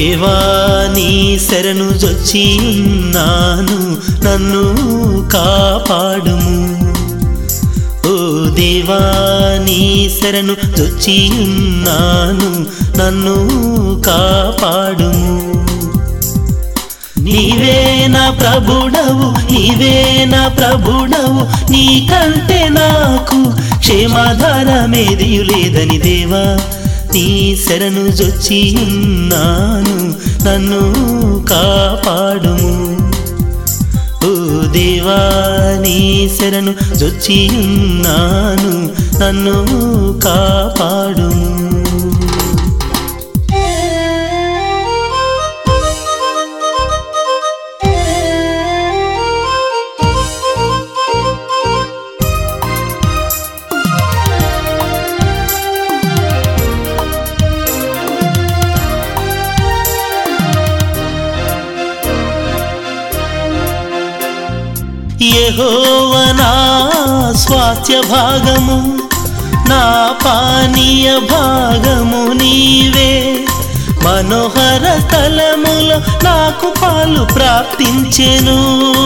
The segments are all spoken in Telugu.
దేవా నీ శరణు జొచ్చి ఉన్నాను నన్ను కాపాడుము ఓ దేవా నీ శరణు జొచ్చి ఉన్నాను నన్ను కాపాడుము నీవే నా ప్రభుడవు నీవే నా ప్రభుడవు నీకంటే నాకు క్షేమాధారమేదియు లేదని దేవా నీ శరణు జొచ్చి ఉన్నాను నన్ను కాపాడుము ఓ దేవా నీ శరణు జొచ్చి ఉన్నాను నన్ను కాపాడుము యెహోవనా స్వాస్థ్య భాగము నా పానీయ భాగము నీవే మనోహర స్థలములో నాకు పాలు ప్రాప్తించెను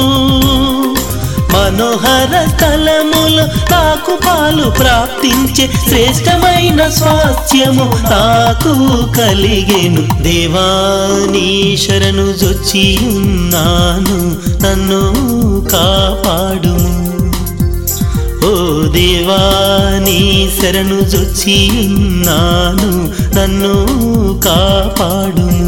మనోహర స్థలములో నాకు పాలు ప్రాప్తించే శ్రేష్టమైన స్వాస్థ్యము నాకు కలిగేను దేవాని శరణు జొచ్చి ఉన్నాను నన్ను కాపాడుము ఓ దేవాని శరణు జొచ్చి ఉన్నాను నన్ను కాపాడుము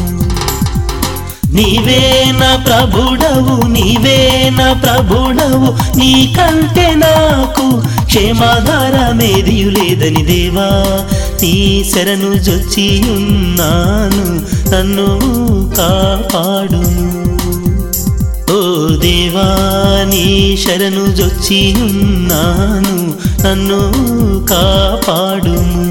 నీవే నా ప్రభుడవు నీవే నా ప్రభుడవు నీకంటే నాకు క్షేమాధారమేదియు లేదని దేవా నీ శరణు జొచ్చి ఉన్నాను నన్ను కాపాడుము ఓ దేవా నీ శరణు జొచ్చి ఉన్నాను నన్ను కాపాడుము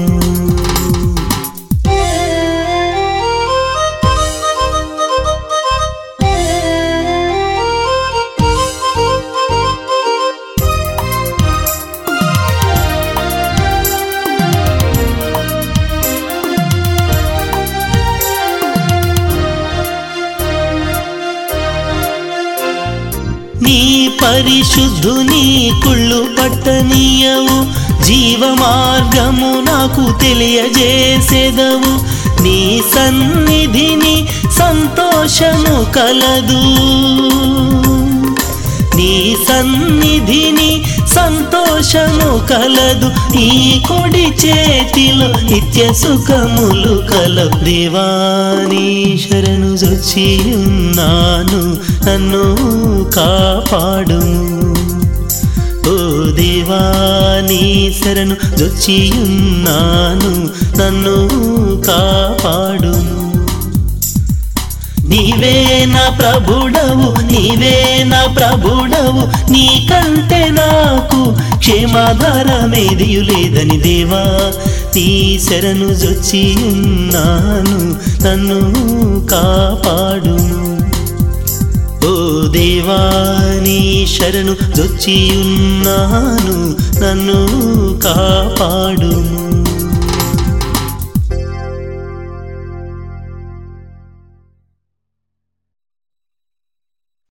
నీ పరిశుద్ధుని కుళ్ళు పట్టనీయవు జీవ మార్గము నాకు తెలియజేసేదవు నీ సన్నిధిని సంతోషము కలదు నీ సన్నిధిని సంతోషము కలదు ఈ కుడి చేతిలో నిత్య సుఖములు కలవు దేవాని శరణు జొచ్చి ఉన్నాను నన్ను కాపాడుము ఓ దేవాని శరణు జొచ్చి ఉన్నాను నన్ను కాపాడుము నీవే నా ప్రభుడవు నీవే నా ప్రభుడవు నీకంటే నాకు క్షేమాధారమేదియు లేదని దేవా నీ శరణు జొచ్చి ఉన్నాను నన్ను కాపాడుము ఓ దేవా నీ శరణు జొచ్చి ఉన్నాను నన్ను కాపాడుము